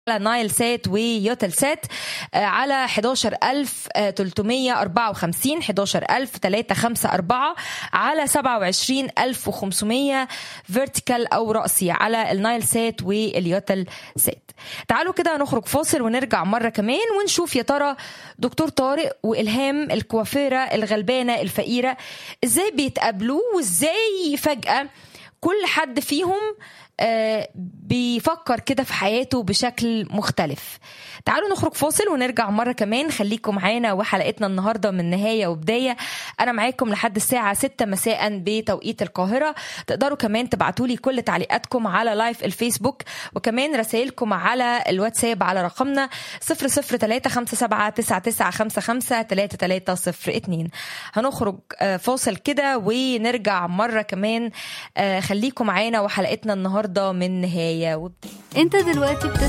على نايل سات ويوتل سات آه، على 11354 11354 على 27500 فيرتيكال او رأسي على النايل سات واليوتل سات تعالوا كده نخرج فاصل ونرجع مرة كمان ونشوف يا ترى دكتور طارق وإلهام الكوافيرة الغلبانة الفقيرة ازاي بيتقابلوا وازاي فجأة كل حد فيهم آه، بيفكر كده في حياته بشكل مختلف تعالوا نخرج فاصل ونرجع مرة كمان خليكم معانا وحلقتنا النهاردة من نهاية وبداية أنا معاكم لحد الساعة 6 مساء بتوقيت القاهرة تقدروا كمان تبعتوا لي كل تعليقاتكم على لايف الفيسبوك وكمان رسائلكم على الواتساب على رقمنا 003579955 هنخرج آه، فاصل كده ونرجع مرة كمان آه، خليكم معانا وحلقتنا النهاردة من نهاية وبداية انت دلوقتي بتسمع